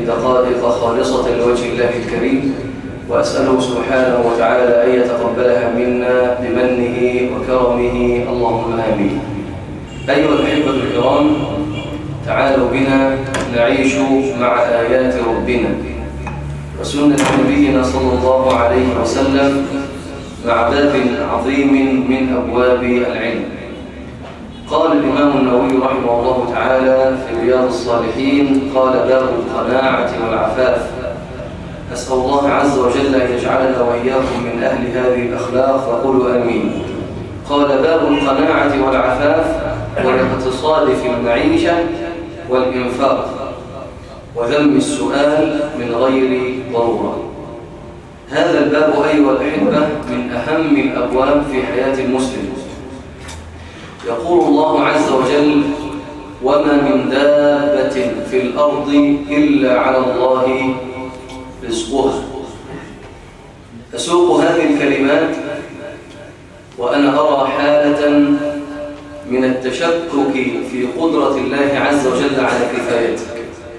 دقائق خالصة لوجه الله الكريم وأسأله سبحانه وتعالى أن يتقبلها منا بمنه وكرمه اللهم آمين أيها الأحبة الكرام تعالوا بنا نعيش مع آيات ربنا وسنة نبينا صلى الله عليه وسلم مع باب عظيم من أبواب العلم قال الإمام النووي رحمه الله تعالى في رياض الصالحين قال باب القناعة والعفاف أسأل الله عز وجل أن يجعلنا وإياكم من أهل هذه الأخلاق فقولوا آمين قال باب القناعة والعفاف والاقتصاد في المعيشة والإنفاق وذم السؤال من غير ضرورة هذا الباب أيها الأحبة من أهم الأبواب في حياة المسلم يقول الله عز وجل وما من دابة في الأرض إلا على الله رزقها أسوق هذه الكلمات وأنا أرى حالة من التشكك في قدرة الله عز وجل على كفايتك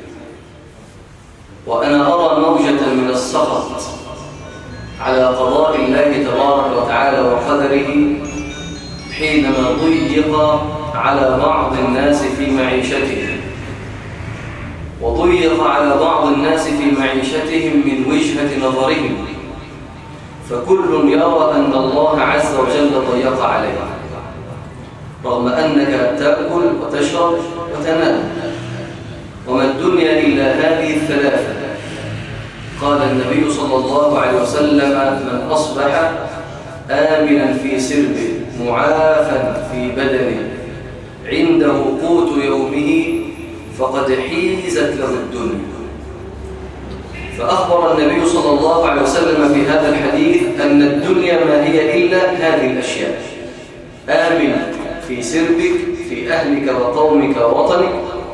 وأنا أرى موجة من السخط على قضاء الله تبارك وتعالى وقدره حينما ضيق على بعض الناس في معيشتهم وضيق على بعض الناس في معيشتهم من وجهة نظرهم فكل يرى أن الله عز وجل ضيق عليه رغم أنك تأكل وتشرب وتنام وما الدنيا إلا هذه الثلاثة قال النبي صلى الله عليه وسلم من أصبح آمنا في سربه معافا في بدنه عنده قوت يومه فقد حيزت له الدنيا فأخبر النبي صلى الله عليه وسلم في هذا الحديث أن الدنيا ما هي إلا هذه الأشياء آمن في سربك في أهلك وقومك ووطنك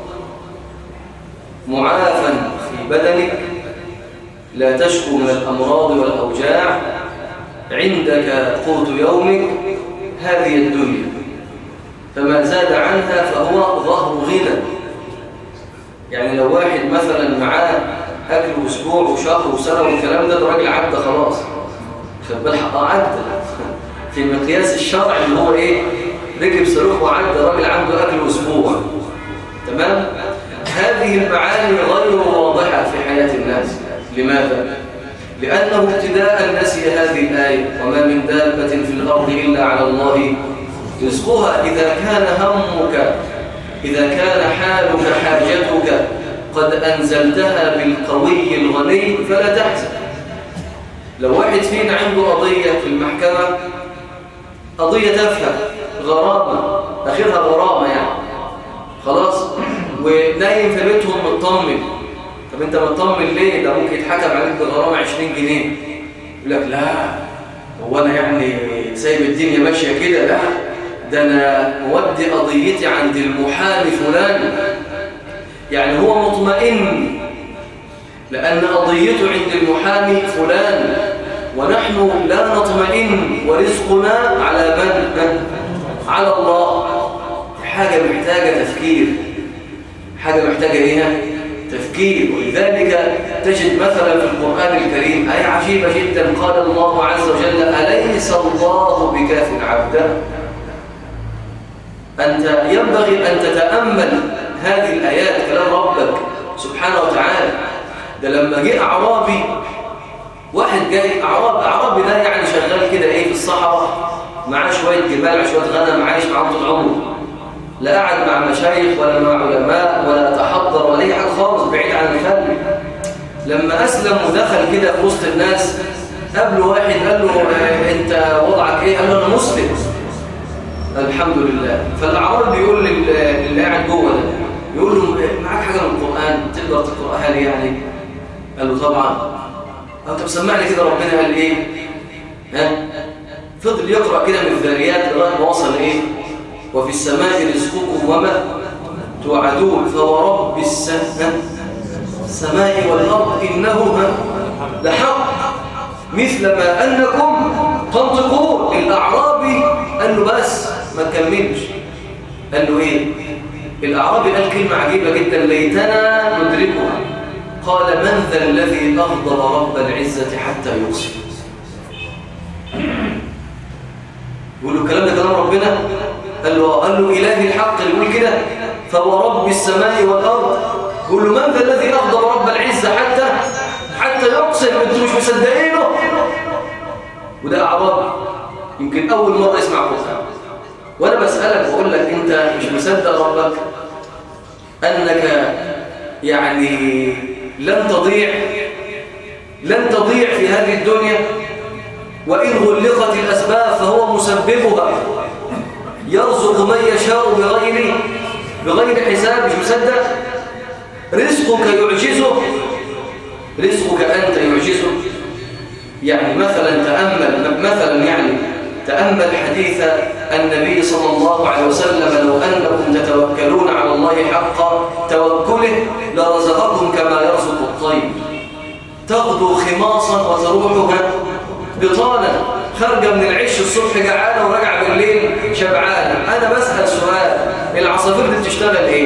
معافا في بدنك لا تشكو من الأمراض والأوجاع عندك قوت يومك هذه الدنيا فما زاد عنها فهو ظهر غنى يعني لو واحد مثلا معاه أكل أسبوع وشهر وسنة والكلام ده الراجل عدى خلاص خد بالحق عدى في مقياس الشرع اللي هو إيه ركب صاروخ وعدى راجل عنده أكل أسبوع تمام هذه المعاني غير واضحة في حياة الناس لماذا؟ لأنه ابتداء نسي هذه الآية وما من دابة في الأرض إلا على الله رزقها إذا كان همك إذا كان حالك حاجتك قد أنزلتها بالقوي الغني فلا تحزن لو واحد فينا عنده قضية في المحكمة قضية تافهة غرامة أخيرها غرامة يعني خلاص ونايم في بيتهم مطمن طب انت مطمن ليه ده ممكن يتحكم عليك بغرامة 20 جنيه يقول لك لا هو انا يعني سايب الدنيا ماشيه كده لا ده انا مودي قضيتي عند المحامي فلان يعني هو مطمئن لان قضيته عند المحامي فلان ونحن لا نطمئن ورزقنا على من على الله حاجه محتاجه تفكير حاجه محتاجه ايه تفكير ولذلك تجد مثلا في القرآن الكريم آية عجيبة جدا قال الله عز وجل أليس الله بكاف عبده أنت ينبغي أن تتأمل هذه الآيات كلام ربك سبحانه وتعالى ده لما جاء أعرابي واحد جاي أعراب أعرابي ده يعني شغال كده إيه في الصحراء معاه شوية جمال شوية غنم عايش معاه طول عمره لا قعد مع مشايخ ولا مع علماء ولا تحضر ولا اي حاجه خالص بعيد عن الخلق لما اسلم ودخل كده في وسط الناس قابله واحد قال له انت وضعك ايه قال له انا مسلم الحمد لله فالاعرابي بيقول للي قاعد جوه ده يقول له معاك حاجه من القران تقدر تقراها لي يعني قال له طبعا قال طب سمعني كده ربنا قال ايه ها فضل يقرا كده من الذاريات لغايه ما وصل ايه وفي السماء رزقكم وما توعدون فورب السماء السماء والأرض إنه لحق مثل ما أنكم تنطقون الأعرابي قال له بس ما تكملش قال له إيه الأعرابي قال كلمة عجيبة جدا ليتنا ندركها قال من ذا الذي أغضب رب العزة حتى يقسم يقول له الكلام ده كلام ربنا قال له قال له إله الحق اللي يقول كده فهو رب السماء والأرض يقول له من ذا الذي أغضب رب العزة حتى حتى يقسم انتوا مش مصدقينه وده أعرابي يمكن أول مرة يسمع قرآن وأنا بسألك وأقول لك أنت مش مصدق ربك أنك يعني لن تضيع لن تضيع في هذه الدنيا وإن غلقت الأسباب فهو مسببها يرزق من يشاء بغير بغير حساب مش مصدق رزقك يعجزه رزقك أنت يعجزه يعني مثلا تأمل مثلا يعني تأمل حديث النبي صلى الله عليه وسلم لو أنكم تتوكلون على الله حق توكله لرزقكم كما يرزق الطير تغدو خماصا وتروحها بطانا خارجة من العش الصبح جعانة وراجعة بالليل شبعانة أنا بسأل سؤال العصافير دي بتشتغل إيه؟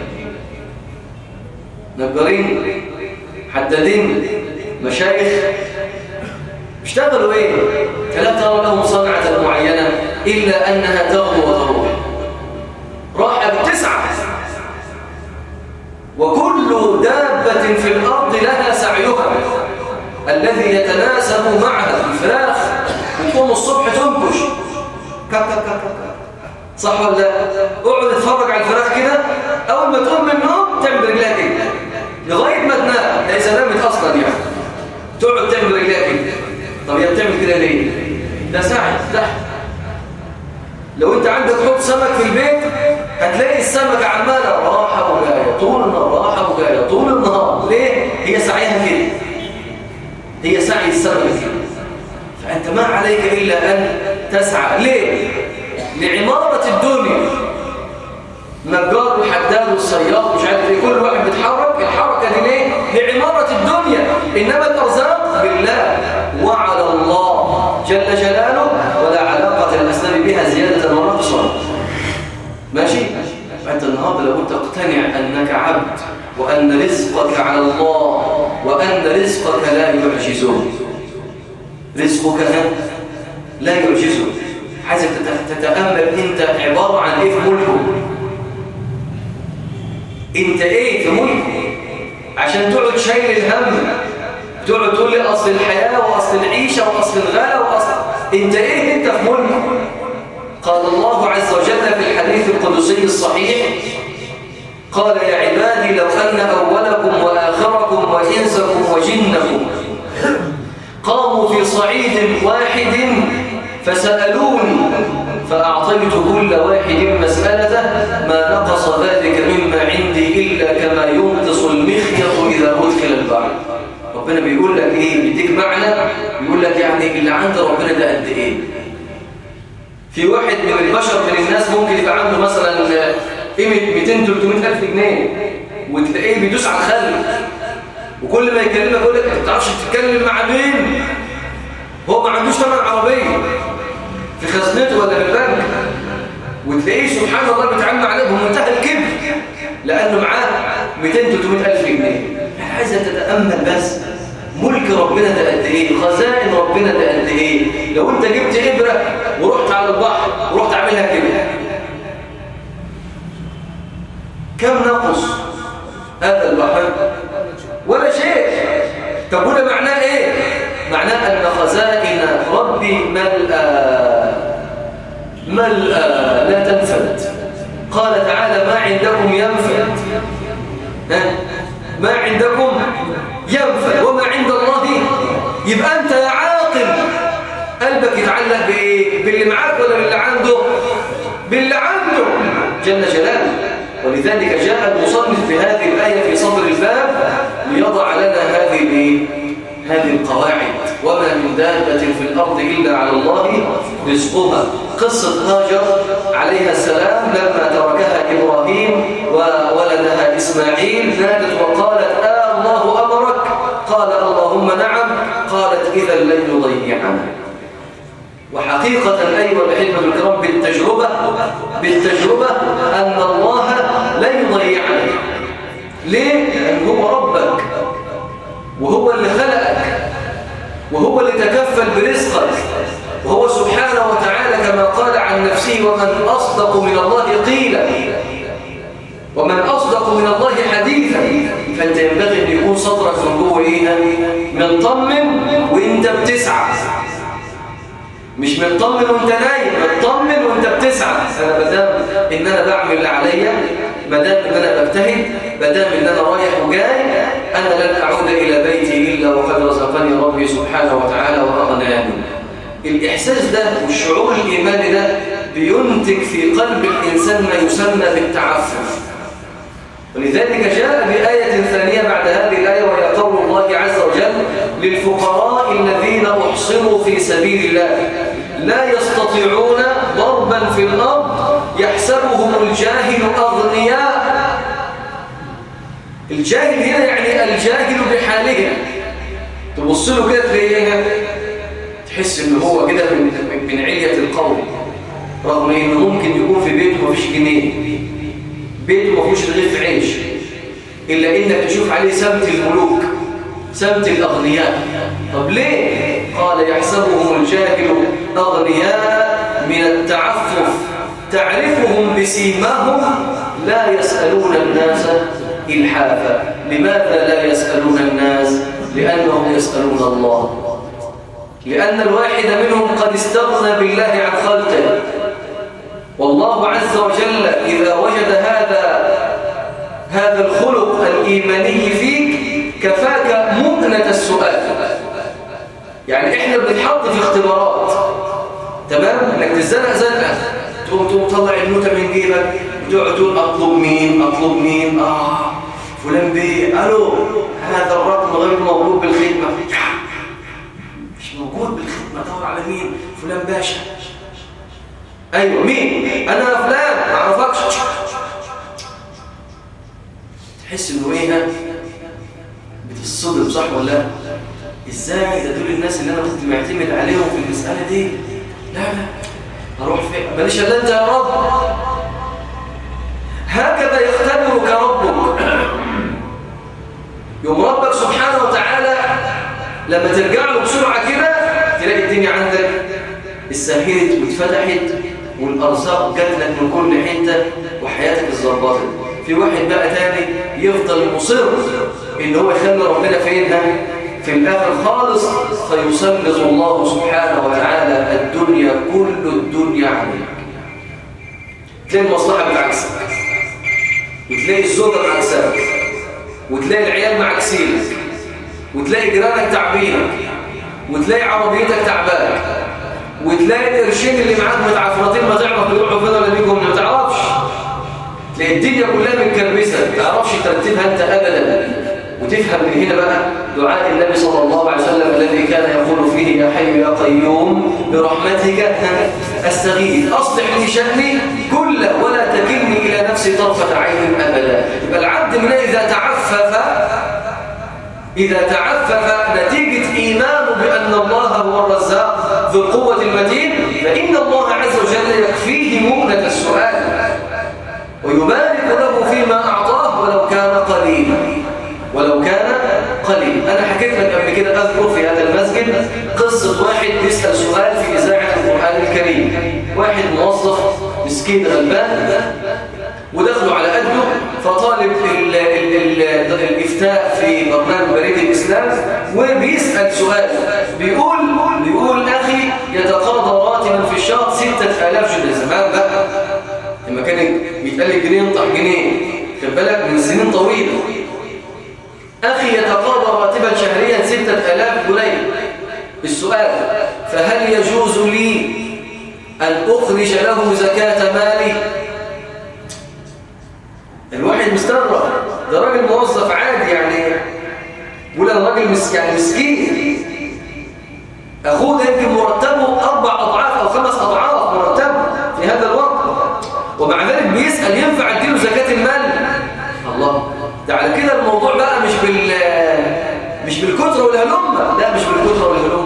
نجارين حدادين مشايخ اشتغلوا ايه فلا ترى لهم صنعة معينة إلا أنها تغدو وتروح راح بتسعة وكل دابة في الأرض لها سعيها الذي يتناسب معها الفراخ بتقوم الصبح تنكش كا كا كا كا صح ولا لا؟ اقعد اتفرج على الفراخ كده اول ما تقوم من النوم تعمل رجلها كده لغايه ما تنام ده اذا نامت اصلا يعني تقعد تعمل رجلها كده طب هي بتعمل كده ليه ده ساعد تحت لو انت عندك حوض سمك في البيت هتلاقي السمكه عماله راحه وجايه طول النهار راحه وجايه طول النهار ليه هي سعيها كده هي سعي السمكه كده فانت ما عليك الا ان تسعى ليه لعماره الدنيا نجار وحداد والصياد مش عارف ايه كل واحد بيتحرك الحركه دي ليه لعماره الدنيا انما الارزاق بالله وعلى الله جل جلاله ولا علاقه الاسباب بها زياده ونقصا ماشي فانت النهارده لو انت تقتنع انك عبد وان رزقك على الله وان رزقك لا يعجزه رزقك لا يعجزه عايزك تتامل انت عباره عن ايه في ملكه انت ايه في ملكه عشان تقعد شايل الهم تقعد تقول لي اصل الحياه واصل العيشه واصل الغلا واصل انت ايه انت في ملكه قال الله عز وجل في الحديث القدسي الصحيح قال يا عبادي لو ان اولكم واخركم وانسكم وجنكم قاموا في صعيد واحد فسالوني فأعطيت كل واحد مسألته ما نقص ذلك مما عندي إلا كما ينقص المخيط إذا أدخل البحر ربنا بيقول لك إيه بيديك معنى بيقول لك يعني اللي عند ربنا ده قد إيه في واحد من البشر من الناس ممكن يبقى عنده مثلا قيمة 200 300 ألف جنيه وتلاقيه بيدوس على الخل وكل ما يكلمك يقول لك انت ما بتعرفش تتكلم مع مين هو ما عندوش ثمن عربيه في خزنته ولا في البنك وتلاقيه سبحان الله بيتعامل عليه بمنتهى الكبر لانه معاه 200 300 الف جنيه انا عايزك تتامل بس ملك ربنا ده قد ايه خزائن ربنا ده قد ايه لو انت جبت ابره ورحت على البحر ورحت عاملها كده كم نقص هذا البحر ولا شيء طب وده معناه ايه معناه ان خزائن ربي ملأى ملأى لا تنفد قال تعالى ما عندكم ينفد ها؟ ما عندكم ينفد وما عند الله يبقى انت يا عاقل قلبك يتعلق بايه باللي معاك ولا باللي عنده باللي عنده جل جلاله ولذلك جاء المصنف في هذه الآية في صدر الباب ليضع لنا هذه هذه القواعد وما من دابة في الأرض إلا على الله رزقها قصة هاجر عليها السلام لما تركها إبراهيم وولدها إسماعيل نادت وقالت آه الله أمرك قال اللهم نعم قالت إذا لن يضيعنا وحقيقة أيها الأحبة الكرام بالتجربة بالتجربة أن الله لا يضيعنا ليه؟ لأن هو ربك يتكفل برزقك وهو سبحانه وتعالى كما قال عن نفسه ومن أصدق من الله قيلا ومن أصدق من الله حديثا فأنت ينبغي أن يكون صدرك من جوه إيه؟ مطمن وإنت بتسعى مش مطمن وانت نايم مطمن وانت بتسعى انا بدام ان انا بعمل اللي عليا بدام ان انا بجتهد بدام ان انا رايح وجاي انا لن اعود الى بيتي الا وقد رزقني ربي سبحانه وتعالى واغناني الاحساس ده والشعور الايماني ده بينتج في قلب الانسان ما يسمى بالتعفف ولذلك جاء بآية ثانية بعد هذه الآية وهي قول الله عز وجل للفقراء الذين أحصروا في سبيل الله لا يستطيعون ضربا في الأرض يحسبهم الجاهل أغنياء الجاهل هنا يعني الجاهل بحالهم تبص له كده تلاقيه تحس ان هو كده من من علية القوم رغم انه ممكن يكون في بيته مفيش جنيه بيته ما فيهوش رغيف عيش إلا إنك تشوف عليه سمت الملوك سمت الأغنياء طب ليه؟ قال يحسبهم الجاهل أغنياء من التعفف تعرفهم بسيماهم لا يسألون الناس إلحافا لماذا لا يسألون الناس؟ لأنهم يسألون الله لأن الواحد منهم قد استغنى بالله عن خلقه والله عز وجل إذا وجد هذا هذا الخلق الإيماني فيك كفاك مؤنة السؤال يعني إحنا بنتحط في اختبارات تمام؟ إنك تزنق زنقة تقوم تقوم تطلع النوتة من جيبك وتقعد تقول أطلب مين أطلب مين آه فلان بيه ألو هذا الرقم غير موجود بالخدمة مش موجود بالخدمة دور على مين فلان باشا ايوه مين انا فلان ما اعرفكش تحس انه ايه بتصدم صح ولا لا ازاي ده دول الناس اللي انا كنت معتمد عليهم في المساله دي لا لا اروح فين ماليش الا انت يا رب هكذا يختبرك ربك يوم ربك سبحانه وتعالى لما ترجع له بسرعه كده تلاقي الدنيا عندك اتسهلت واتفتحت والأرزاق جات لك من كل حتة وحياتك اتظبطت في واحد بقى تاني يفضل مصر ان هو يخلي ربنا فين في الآخر خالص فيسلط الله سبحانه وتعالى الدنيا كل الدنيا عليك تلاقي المصلحة بالعكسك وتلاقي الزوجة معكسك وتلاقي العيال معكسينك وتلاقي جيرانك تعبينك وتلاقي عربيتك تعبانك وتلاقي القرشين اللي معاك متعفرتين ما تعرف بيروحوا فين ولا بيجوا ما تعرفش تلاقي الدنيا كلها متكربسه ما تعرفش ترتيبها انت ابدا وتفهم من هنا بقى دعاء النبي صلى الله عليه وسلم الذي كان يقول فيه يا حي يا قيوم برحمتك استغيث اصلح لي شأني كله ولا تكلني الى نفسي طرفه عين ابدا يبقى العبد من اذا تعفف إذا تعفف نتيجة إيمانه بأن الله هو الرزاق ذو القوة المتين فإن الله عز وجل يكفيه مؤنة السؤال ويبارك له فيما أعطاه ولو كان قليلا ولو كان قليل أنا حكيت لك قبل كده أذكر في هذا المسجد قصة واحد يسأل سؤال في إذاعة القرآن الكريم واحد موظف مسكين غلبان ودخلوا على قده فطالب ال ال ال الإفتاء في برنامج بريد الإسلام وبيسأل سؤال بيقول بيقول أخي يتقاضى راتبا في الشهر 6000 جنيه زمان بقى لما كان بيتقال لي جنيه ينطح جنيه خد بالك من سنين طويلة أخي يتقاضى راتبا شهريا 6000 جنيه السؤال فهل يجوز لي أن أخرج له زكاة مالي الواحد مستغرب ده راجل موظف عادي يعني بيقول انا راجل مس يعني مسكين اخوه ده يمكن مرتبه اربع اضعاف او خمس اضعاف مرتبه في هذا الوقت ومع ذلك بيسال ينفع اديله زكاه المال الله ده على كده الموضوع بقى مش بال مش بالكتره والهلمه لا مش بالكتره والهلمه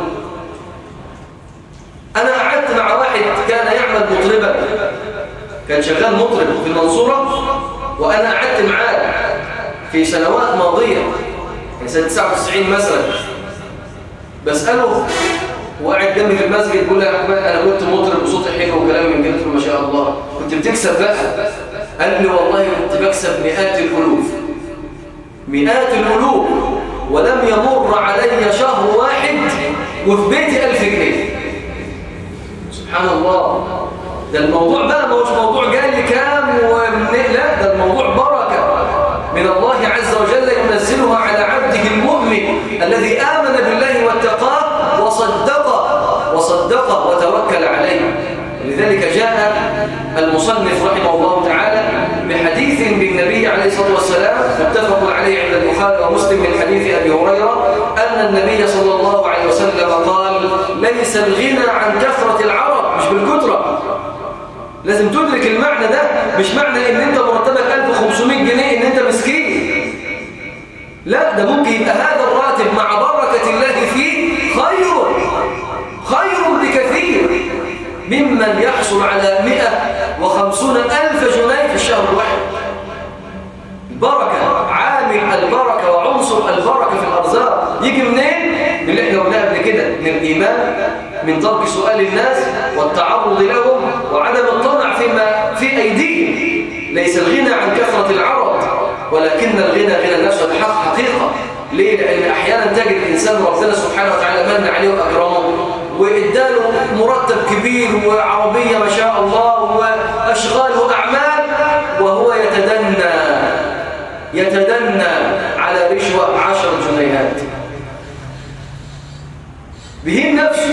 انا قعدت مع واحد كان يعمل مطربا كان شغال مطرب في المنصوره وأنا قعدت معاه في سنوات ماضية يعني سنة 99 مثلا بسأله وقاعد جنبي في المسجد بيقول لي انا كنت مطرب وصوتي حلو وكلام من كده ما شاء الله كنت بتكسب بقى قال لي والله كنت بكسب مئات الالوف مئات الالوف ولم يمر علي شهر واحد وفي بيتي ألف جنيه سبحان الله ده الموضوع بقى مش موضوع جاي لي كام ومن لا ده الموضوع بركة من الله عز وجل ينزلها على عبده المؤمن الذي آمن بالله واتقاه وصدق وصدق وتوكل عليه لذلك جاء المصنف رحمه الله تعالى بحديث بالنبي عليه الصلاة والسلام متفق عليه عند البخاري ومسلم من حديث أبي هريرة أن النبي صلى الله عليه وسلم قال ليس الغنى عن كثرة العرب مش بالكثرة لازم تدرك المعنى ده مش معنى ان انت مرتبك 1500 جنيه ان انت مسكين لا ده ممكن يبقى هذا الراتب مع بركة الله فيه خير خير بكثير ممن يحصل على 150 ألف جنيه في الشهر الواحد البركة عامل البركة وعنصر البركة في الأرزاق يجي منين؟ من اللي احنا قلناه قبل كده من الإيمان من ترك سؤال الناس والتعرض لهم وعدم الطمع فيما في أيديهم ليس الغنى عن كثرة العرض ولكن الغنى غنى النفس والحق حقيقة ليه؟ لأن أحيانا تجد إنسان ربنا سبحانه وتعالى من عليه وأكرمه وإداله مرتب كبير وعربية ما شاء الله وأشغال وأعمال وهو يتدنى يتدنى على رشوة عشر جنيهات به النفس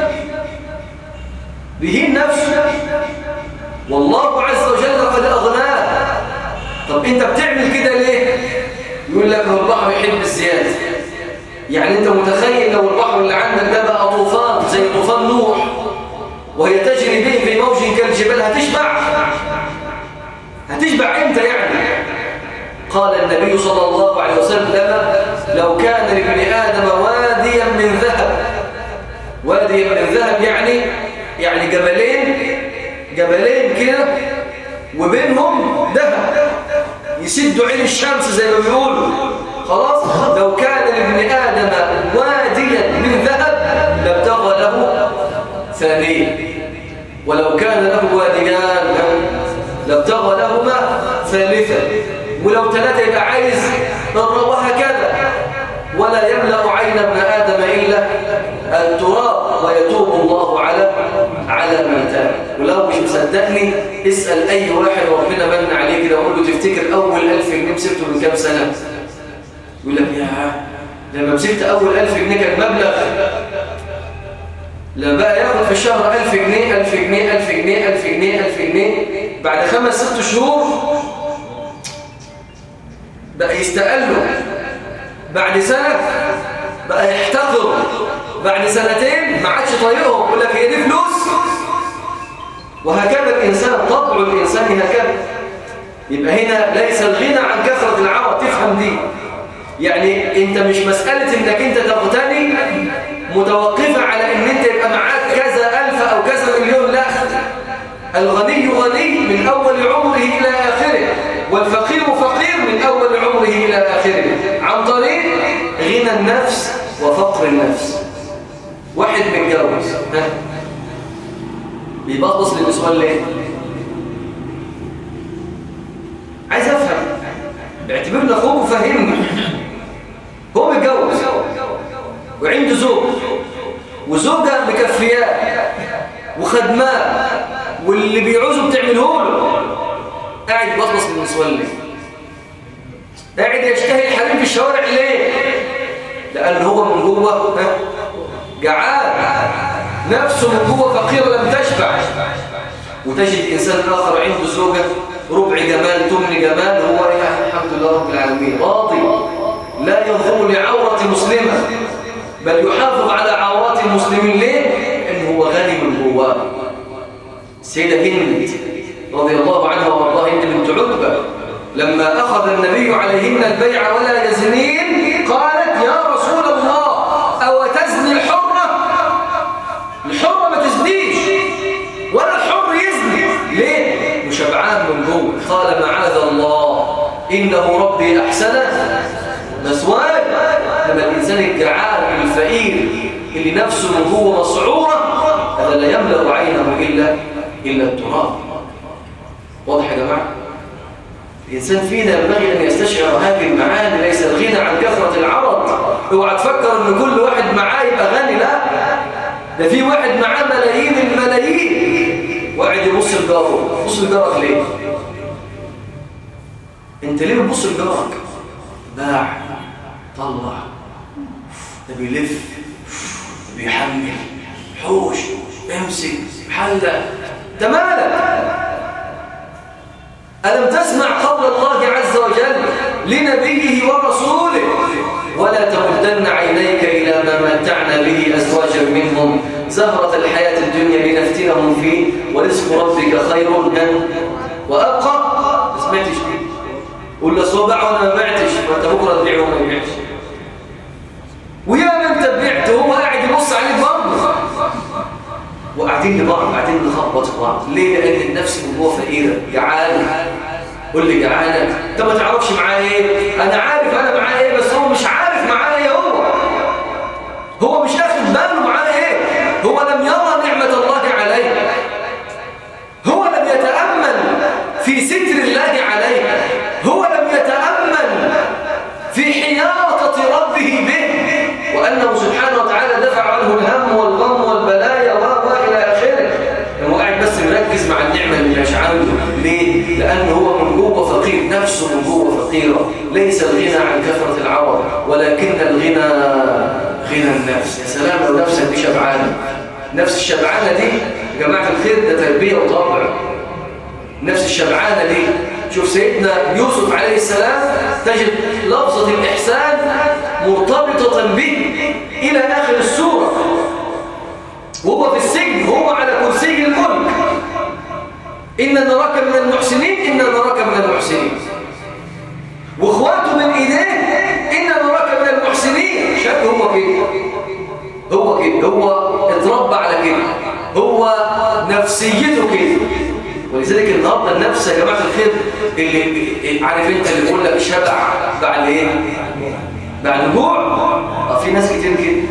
به النفس والله عز وجل قد أغناه طب أنت بتعمل كده ليه؟ يقول لك هو البحر يحب الزيادة يعني أنت متخيل لو البحر اللي عندك ده بقى طوفان زي طوفان نوح وهي تجري به في موج كالجبال هتشبع هتشبع امتى يعني قال النبي صلى الله عليه وسلم لو كان لابن آدم واديا من ذهب واديا من ذهب يعني يعني جبلين جبلين كده وبينهم ذهب يسدوا عين الشمس زي ما بيقولوا خلاص لو كان لابن آدم واديا من ذهب لابتغى له ثانيا ولو كان له واديان لابتغى لهما ثالثا ولو ثلاثة يبقى عايز وهكذا ولا يملأ عين ابن آدم إلا التراب ويتوب الله على على من تاب ولو مش مصدقني اسأل أي واحد ربنا من عليه كده وقول له تفتكر أول ألف جنيه مسكته من كام سنة يقول لك يا لما مسكت أول ألف جنيه كان مبلغ لما بقى ياخد في الشهر ألف جنيه ألف جنيه ألف جنيه ألف جنيه ألف جنيه بعد خمس ست شهور بقى يستقله بعد سنة بقى يحتقر بعد سنتين ما عادش طايقهم يقول لك هي دي فلوس وهكذا الإنسان طبع الإنسان هكذا يبقى هنا ليس الغنى عن كثرة العرض تفهم دي يعني انت مش مسألة انك انت تغتني متوقفة على ان انت يبقى معاك كذا ألف أو كذا مليون لا الغني غني من أول عمره إلى آخره والفقير فقير من أول عمره إلى آخره عن طريق غنى النفس وفقر النفس واحد متجوز ها بيبقص للسؤال ليه عايز افهم باعتبرنا اخوك وفهمنا هو متجوز وعنده زوج وزوجة مكفياه وخدماه واللي بيعوزه بتعمله له قاعد يبصبص من السؤال ليه قاعد يشتهي الحريم في الشوارع ليه لأن هو من جوه جعان نفسه من جوه فقير لم تشبع وتجد إنسان آخر عنده زوجة ربع جمال تمن جمال هو إيه الحمد لله رب العالمين راضي لا ينظر لعورة مسلمة بل يحافظ على عورات المسلمين ليه؟ إن هو غني من جواه السيدة هند رضي الله عنها وارضاها هند بنت عتبة لما أخذ النبي عليهن البيع ولا يزنين قالت يا رسول الله أو تزني الحرة الحرة ما تزنيش ولا الحر يزني ليه؟ مشبعان من جوه قال معاذ الله إنه ربي أحسن مسواي لما الإنسان الإنسان الجعان الفقير اللي نفسه من جوه مسعورة هذا لا يملأ عينه إلا إلا التراب واضح يا جماعة؟ الإنسان فينا ينبغي أن يستشعر هذه المعاني ليس الغنى عن كثرة العرض اوعى تفكر أن كل واحد معاه يبقى غني لا ده في واحد معاه ملايين الملايين وقاعد يبص لجاره بص لجارك ليه؟ انت ليه بتبص لجارك؟ باع طلع ده بيلف بيحمل حوش امسك حلق انت مالك ألم تسمع قول الله عز وجل لنبيه ورسوله ولا تمدن عينيك إلى ما متعنا به أزواجا منهم زهرة الحياة الدنيا لنفتنهم فيه ورزق ربك خير من وأبقى ما سمعتش دي قول له صبع وأنا ما بعتش وأنت بكرة تبيع وما يبيعش ويا ما أنت بعت وهو قاعد يبص عليك برضه وقاعدين لبعض قاعدين نخبط في بعض ليه لان النفس من جوه فقيره جعانه قول لي جعانه انت ما تعرفش معاه ايه انا عارف انا معاه ايه بس هو مش عارف معاه ايه هو هو مش اخد باله معاه ايه هو لم يرى نعمه الله عليه هو لم يتامل في ستر الله عليه هو لم يتامل في حياطه ربه به وانه سبحانه وتعالى دفع عنه الهم والغم والبلايا والى اخره هو قاعد بس مركز مع النعمه اللي مش عنده ليه لانه هو من جوه فقير نفسه من جوه فقيره ليس الغنى عن كثره العرض ولكن الغنى غنى النفس يا سلام لو نفسك دي شبعانه نفس الشبعانه دي يا جماعه الخير ده تربيه وطبع نفس الشبعانه دي شوف سيدنا يوسف عليه السلام تجد لفظه الاحسان مرتبطه به الى اخر السوره وهو في السجن وهو على كرسي الملك إن نراك من المحسنين إن نراك من المحسنين واخواته من إيديه إن نراك من المحسنين شاف هو كده هو كده هو اتربى على كده هو نفسيته كده ولذلك النهارده النفس يا جماعه الخير اللي عارف انت اللي يقول لك شبع بعد ايه بعد الجوع اه في ناس كتير كده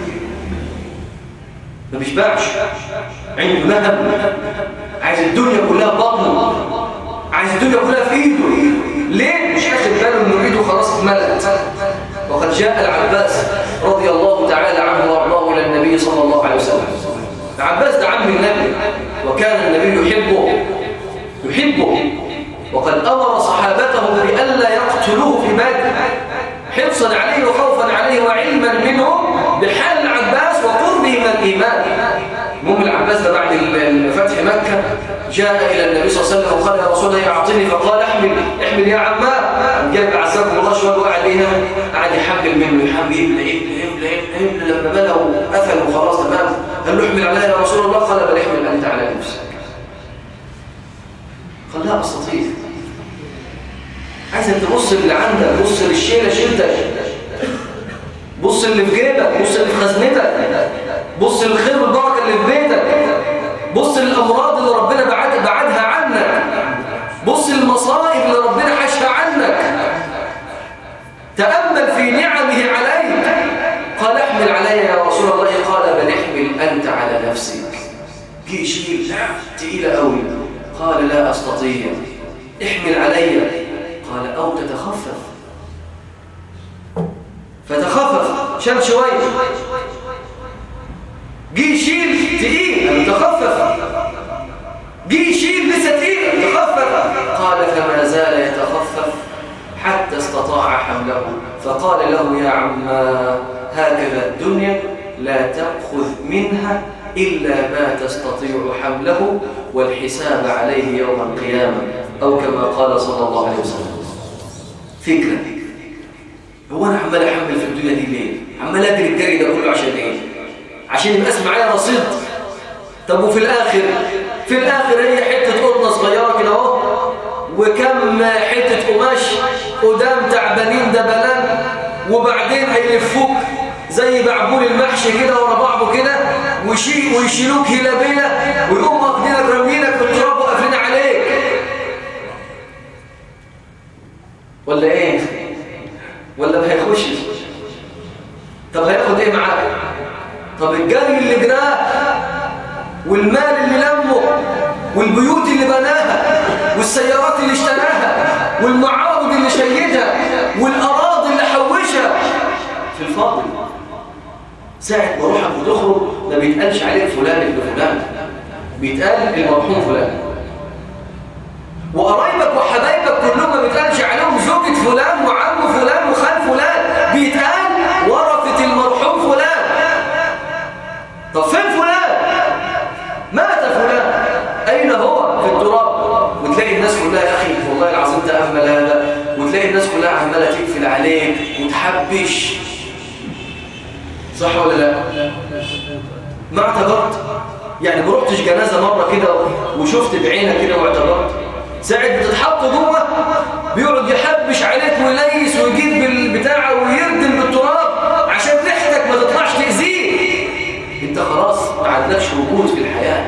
ما بيشبعش عنده نهم عايز الدنيا كلها بطنه عايز الدنيا كلها في ايده ليه مش اخد باله انه ايده خلاص اتملت وقد جاء العباس رضي الله تعالى عنه وارضاه الى النبي صلى الله عليه وسلم العباس ده عم النبي وكان النبي يحبه يحبه وقد امر صحابته بألا يقتلوه في بدر حرصا عليه وخوفا عليه وعلما منه بحال العباس وقربه من الإيمان المهم العباس ده بعد فتح مكة جاء إلى النبي صلى الله عليه وسلم وقال يا رسول الله أعطني فقال احمل احمل يا عماه جاب عزاكم الله شوية وقعد إيه قعد يحمل منه يحمل يملى يملى يملى يملى لما بلغوا قفل وخلاص تمام قال له احمل عليها يا رسول الله قال بل احمل أنت على نفسك قال لا أستطيع عايزك تبص اللي عندك بص للشيلة شيلتك بص اللي في جيبك بص اللي في خزنتك بص للخير والبركة اللي في بيتك بص للأمراض اللي ربنا بعد بعدها عنك بص للمصائب اللي ربنا حشها عنك تأمل في نعمه عليك قال احمل علي يا رسول الله قال بل احمل أنت على نفسك جي شيل لا تقيلة قوي قال لا أستطيع احمل علي قال أو تتخفف فتخفف شال شوية جه يشيل تقيل تخفف جه يشيل لسه تقيل تخفف قال فما زال يتخفف حتى استطاع حمله فقال له يا عما هكذا الدنيا لا تأخذ منها إلا ما تستطيع حمله والحساب عليه يوم القيامة أو كما قال صلى الله عليه وسلم فكرة هو أنا عمال أحمل في الدنيا دي ليه؟ عمال أجري الجري ده كله عشان إيه؟ عشان يبقى اسم معايا رصيد طب وفي الآخر في الآخر هي حتة قطنة صغيرة كده أهو وكم حتة قماش قدام تعبانين دبلان وبعدين هيلفوك زي بعبول المحشي كده ورا بعضه كده ويشيل ويشيلوك هلابية ويقوموا واخدينك رامينك في التراب وقافلين عليك ولا ايه؟ ولا ما هيخشش طب هياخد ايه معاه طب الجري اللي جراه والمال اللي لمه والبيوت اللي بناها والسيارات اللي اشتراها والمعارض اللي شيدها والأراضي اللي حوشها في الفاضل ساعة ما روحك وتخرج ما بيتقالش عليك فلان ابن فلان بيتقال المرحوم فلان وقرايبك وحبايبك كلهم ما بيتقالش عليهم زوجة فلان وعم فلان وخال فلان بيتقال ورثة المرحوم فلان طب فين فلان؟ مات فلان أين هو؟ في التراب وتلاقي الناس كلها يا أخي والله العظيم تأمل هذا وتلاقي الناس كلها عمالة تقفل عليك وتحبش صح ولا لا؟ ما اعتبرت يعني ما رحتش جنازة مرة كده وشفت بعينك كده واعتبرت ساعد بتتحط جوه بيقعد يحبش عليك ويليس ويجيب بالبتاع ويردم بالتراب عشان ريحتك ما تطلعش تأذيه انت خلاص ما عندكش وجود في الحياة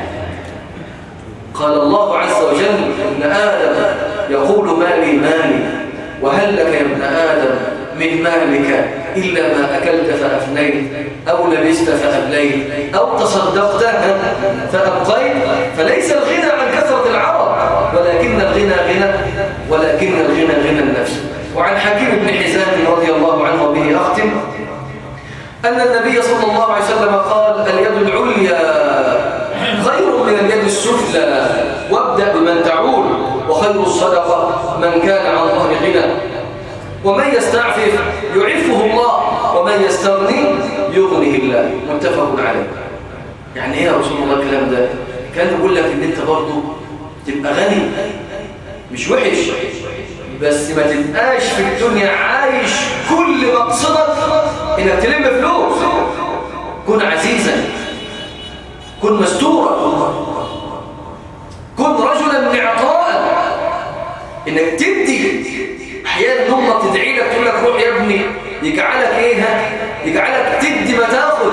قال الله عز وجل ابن آدم يقول مالي مالي وهل لك يا ابن آدم من مالك إلا ما أكلت فأفنيت أو لبست فأبليت أو تصدقت فأبقيت فليس الغنى عن كثرة العرب ولكن الغنى غنى ولكن الغنى غنى النفس وعن حكيم بن حزام رضي الله عنه وبه أختم أن النبي صلى الله عليه وسلم قال اليد العليا خير من اليد السفلى وابدأ بمن تعول وخير الصدقة من كان عن ظهر غنى ومن يستعفف يعفه الله ومن يستغني يغنيه الله متفق عليه يعني ايه يا رسول الله الكلام ده كان يقول لك ان انت برضه تبقى غني مش وحش بس ما تبقاش في الدنيا عايش كل مقصدك انك تلم فلوس كن عزيزا كن مستورا كن رجلا معطاء انك تدي احيانا امك تدعي لك تقول لك روح يا ابني يجعلك ايه ها يجعلك تدي ما تاخد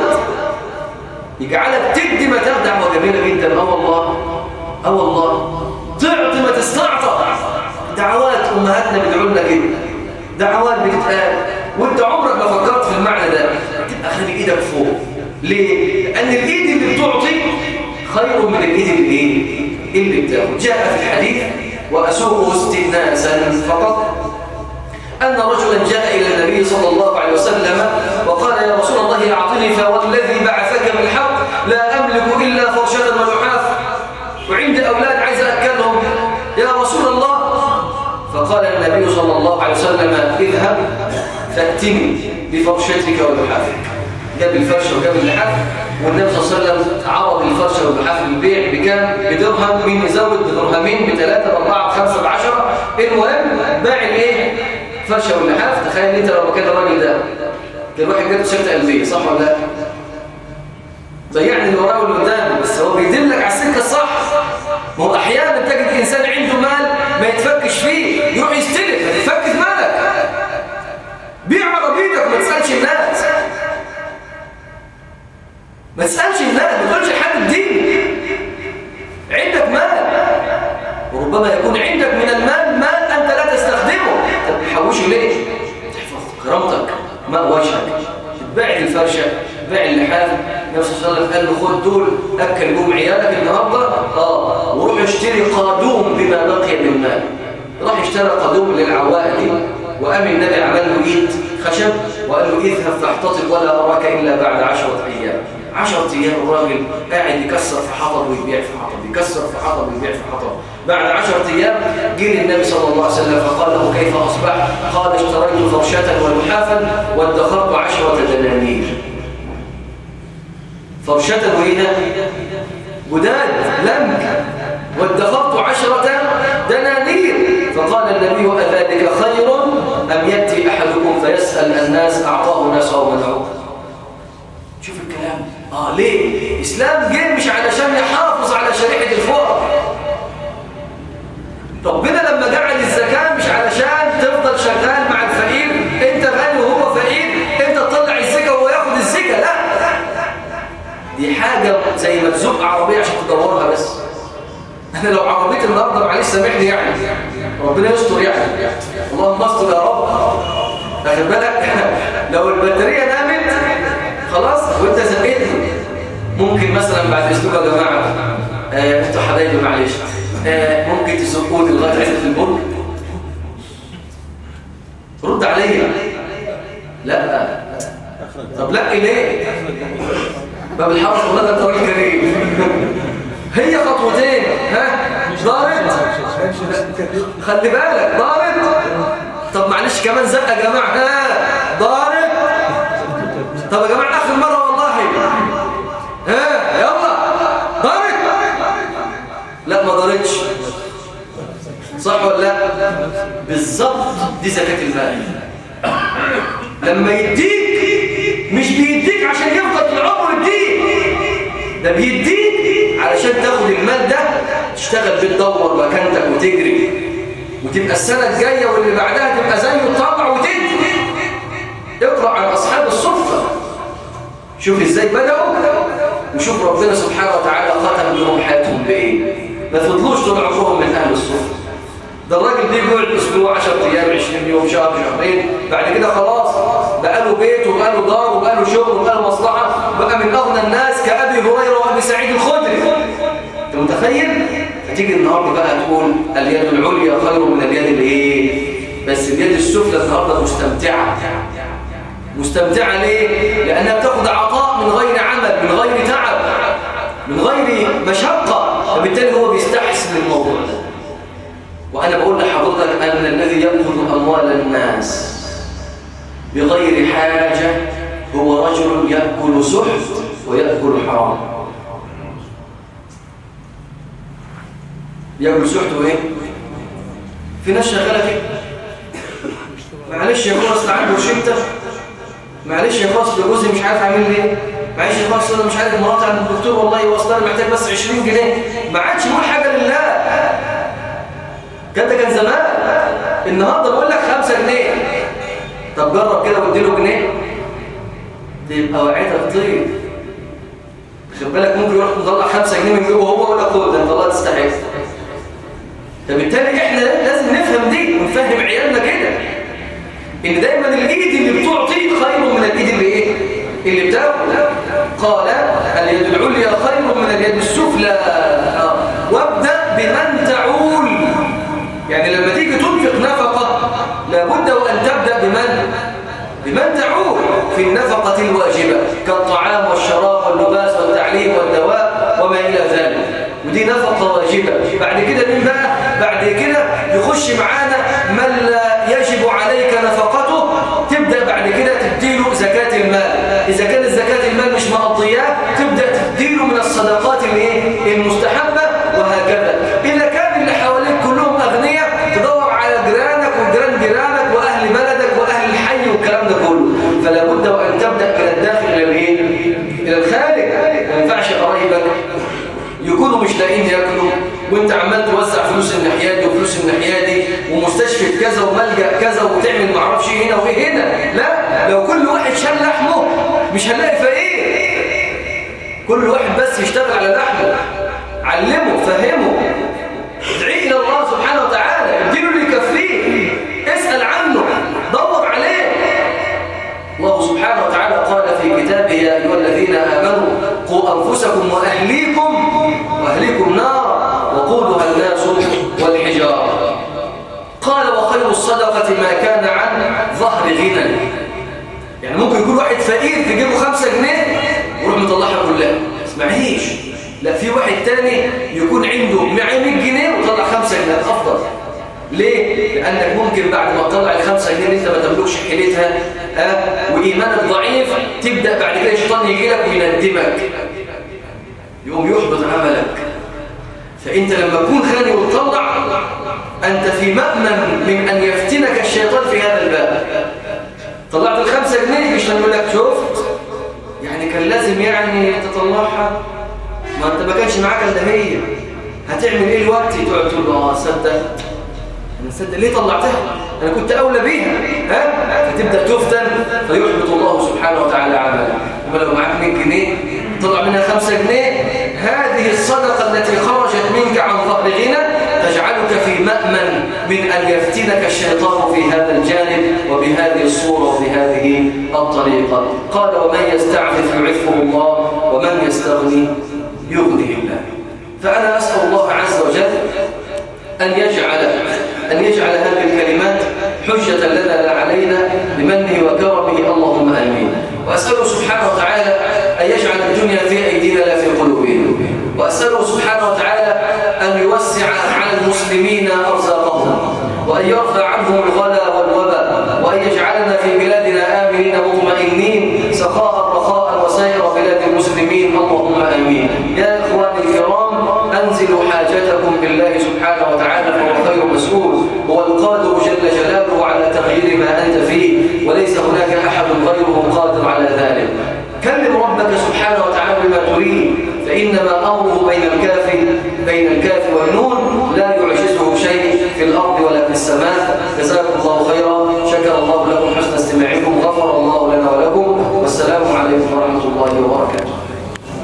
يجعلك تدي ما تاخد دعوه جميله جدا اه والله اه والله تعطي ما تستعطى دعوات امهاتنا بيدعوا لنا كده دعوات بتتقال وانت عمرك ما فكرت في المعنى ده تبقى خلي ايدك فوق ليه لان الايد اللي بتعطي خير من الايد اللي ايه اللي بتاخد جاء في الحديث واسوقه استئناسا فقط أن رجلا جاء إلى النبي صلى الله عليه وسلم وقال يا رسول الله أعطني فوالذي بعثك بالحق لا أملك إلا فرشة ولحاف وعندي أولاد عايز أكلهم يا رسول الله فقال النبي صلى الله عليه وسلم اذهب فأتني بفرشتك ولحافك جاب الفرشة وجاب اللحاف والنبي صلى الله عليه وسلم عرض الفرشة واللحاف للبيع بكام؟ بدرهم مين يزود بدرهمين بثلاثة بأربعة بخمسة بعشرة المهم باع الايه؟ فرشة واللحاف تخيل انت لو مكان الراجل ده كان واحد جاب تيشيرت قلبيه صح ولا لا؟ ضيعني اللي وراه واللي قدامه بس هو بيدلك على السكه الصح ما هو احيانا تجد انسان عنده مال ما يتفكش فيه يروح يستلف ما تتفك في مالك بيع عربيتك وما تسالش الناس ما تسالش الناس ما تقولش لحد الدين عندك مال وربما يكون عندك من المال مال انت لا تستخدمه طب تحوشه ليه تحفظ كرامتك ماء وجهك تبيع الفرشه تبيع اللحاف النبي صلى الله عليه وسلم قال له خد دول اكل بهم عيالك النهارده اه وروح اشتري قادوم بما بقي من مال راح اشترى قادوم للعوائل وقام النبي عمل له ايد خشب وقال له اذهب فاحتطب ولا اراك الا بعد عشرة ايام عشرة ايام الراجل قاعد يكسر في حطب ويبيع في حطب يكسر في حطب ويبيع في حطب بعد عشرة ايام جه النبي صلى الله عليه وسلم فقال له كيف اصبحت قال اشتريت فرشة ولحافا وادخرت عشرة دنانير فرشة وإيه جداد لمك وادخرت عشرة دنانير فقال النبي أذلك خير أم يأتي أحدكم فيسأل الناس أعطاه ناس أو منعوه شوف الكلام آه ليه إسلام جه مش علشان يحافظ على شريحة الفقر ربنا لما جعل الزكاة مش علشان تفضل شغال مع الفقير انت غني وهو فقير انت تطلع الزكاة وهو ياخد الزكاة لا دي حاجة زي ما تزق عربية عشان تدورها بس انا لو عربيتي النهارده معلش سامحني يعني ربنا يستر يعني اللهم استر يا رب واخد بالك لو البطاريه نامت ممكن مثلا بعد اسبوع يا جماعه آه، انتوا حبايبي معلش آه، ممكن تزقوني لغايه عزه البرج رد عليا لا طب لا ليه باب الحرس والله ده طويل كريم هي خطوتين ها ضارت خلي بالك ضارت طب معلش كمان زقه يا جماعه ها ضارت طب يا جماعه اخر مره والله ها يلا ضارت لا ما ضارتش صح ولا لا بالظبط دي زكاه المال لما يديك مش بيديك عشان يفضل طول عمره يديك ده بيديك علشان تاخد المال ده تشتغل بيه تدور مكانتك وتجري وتبقى السنة الجاية واللي بعدها تبقى زيه وتطلع وتدي اقرأ عن أصحاب الصفة شوف ازاي بدأوا وشوف ربنا سبحانه وتعالى ختم لهم حياتهم بإيه ما فضلوش طول عمرهم من أهل الصفة ده الراجل بيجي يقعد اسبوع 10 ايام 20 يوم شهر شهرين بعد كده خلاص بقى له بيت وبقى له دار وبقى له شغل وبقى له مصلحه بقى من اغنى الناس كابي هريره وابي سعيد الخدري انت متخيل فتيجي النهارده بقى تقول اليد العليا خير من اليد الايه بس اليد السفلى النهارده مستمتعه مستمتعه ليه لانها بتاخد عطاء من غير عمل من غير تعب من غير مشقه فبالتالي هو بيستحسن الموضوع ده وأنا بقول لحضرتك أن الذي يأخذ أموال الناس بغير حاجة هو رجل يأكل سحت ويأكل حرام يأكل سحت وإيه؟ في ناس شغالة كده معلش يا اخويا اصل عنده شده معلش يا اخويا اصل جوزي مش عارف اعمل ايه معلش يا اخويا اصل انا مش عارف مراتي عند الدكتور والله واصل انا محتاج بس 20 جنيه ما عادش يقول حاجه لله كان ده كان زمان النهارده بقول لك 5 جنيه طب جرب كده واديله جنيه تبقى وعيتك طيب خد بالك ممكن يروح مطلع 5 جنيه من جيبه هو ويقول لك خد ده انت الله تستحق فبالتالي احنا لازم نفهم دي ونفهم عيالنا كده ان دايما الايد اللي بتعطي خير من الايد اللي ايه اللي بتاخد قال اليد العليا خير من اليد السفلى آه. وابدا بمن تعول يعني لما تيجي تنفق نفقه لابد وان تبدا بمن بمن تعول في النفقه الواجبه كالطعام والشراب واللباس والتعليم والدواء وما الى ذلك ودي نفقه واجبه بعد كده مين بقى بعد كده يخش معانا من لا يجب عليك نفقته تبدأ بعد كده تديله زكاة المال إذا كانت زكاة المال مش مقضياه تبدأ تديله من الصدقات الايه المستحبة وهكذا إذا كان اللي حواليك كلهم أغنياء تدور على جيرانك وجيران جيرانك وأهل بلدك وأهل الحي والكلام ده كله فلا بد وأن تبدأ من الداخل إلى الايه إلى الخارج ما ينفعش قرايبك يكونوا مش لاقيين ياكلوا وانت عمال توزع فلوس الناحيه دي وفلوس الناحيه دي ومستشفى كذا وملجا كذا وتعمل معرفش ايه هنا وايه هنا لا لو كل واحد شال لحمه مش هنلاقي فقير كل واحد بس يشتغل على لحمه علمه فهمه ادعي الى الله سبحانه وتعالى اديله اللي يكفيه اسال عنه دور عليه الله سبحانه وتعالى قال في كتابه يا ايها الذين امنوا قوا انفسكم واهليكم واهليكم نار وقودها الناس والحجاره قال وخير الصدقه ما كان عن ظهر غنى يعني ممكن يكون واحد فقير تجيبه خمسة جنيه ويروح مطلعها كلها اسمعيش لا في واحد تاني يكون عنده 100 جنيه وطلع خمسة جنيه افضل ليه؟ لأنك ممكن بعد ما تطلع الخمسة جنيه انت ما تملكش حيلتها أه؟ وإيمانك ضعيف تبدأ بعد كده الشيطان يجي لك ويندمك يقوم يحبط عملك فأنت لما تكون خاني وتطلع أنت في مأمن من أن يفتنك الشيطان في هذا الباب طلعت الخمسة جنيه مش يقول لك شفت يعني كان لازم يعني تطلعها ما أنت ما كانش معاك إلا هي هتعمل إيه الوقت تقعد تقول اه صدق أنا صدق ليه طلعتها أنا كنت أولى بيها ها فتبدأ تفتن فيحبط الله سبحانه وتعالى عملك وما لو معاك 100 جنيه طلع منها 5 جنيه هذه الصدقة التي خرجت منك عن ظهر غنى تجعلك في مأمن من أن يفتنك الشيطان في هذا الجانب وبهذه الصورة وبهذه الطريقة قال ومن يستعفف يعفه الله ومن يستغني يغنيه الله فأنا أسأل الله عز وجل أن يجعل أن يجعل هذه الكلمات حجة لنا لا علينا بمنه وكرمه اللهم آمين وأسأله سبحانه وتعالى أن يجعل الدنيا في أيدينا لا في قلوبنا وأسأله سبحانه وتعالى أن يوسع على المسلمين أرزاقهم وأن يرفع عنهم الغلا والوباء وأن يجعلنا في بلادنا آمنين مطمئنين سخاء رخاء وسائر بلاد المسلمين اللهم آمين يا إخواني الكرام أنزلوا حاجتكم بالله سبحانه وتعالى فهو خير مسؤول هو القادر جل جلاله على تغيير ما أنت فيه وليس هناك أحد غيره قادر على ذلك كلم ربك سبحانه وتعالى بما تريد فإنما أمره بين الكاف بين الكاف والنون لا يعجزه شيء في الأرض ولا في السماء جزاكم الله خيرا شكر الله لكم حسن استماعكم غفر الله لنا ولكم والسلام عليكم ورحمة الله وبركاته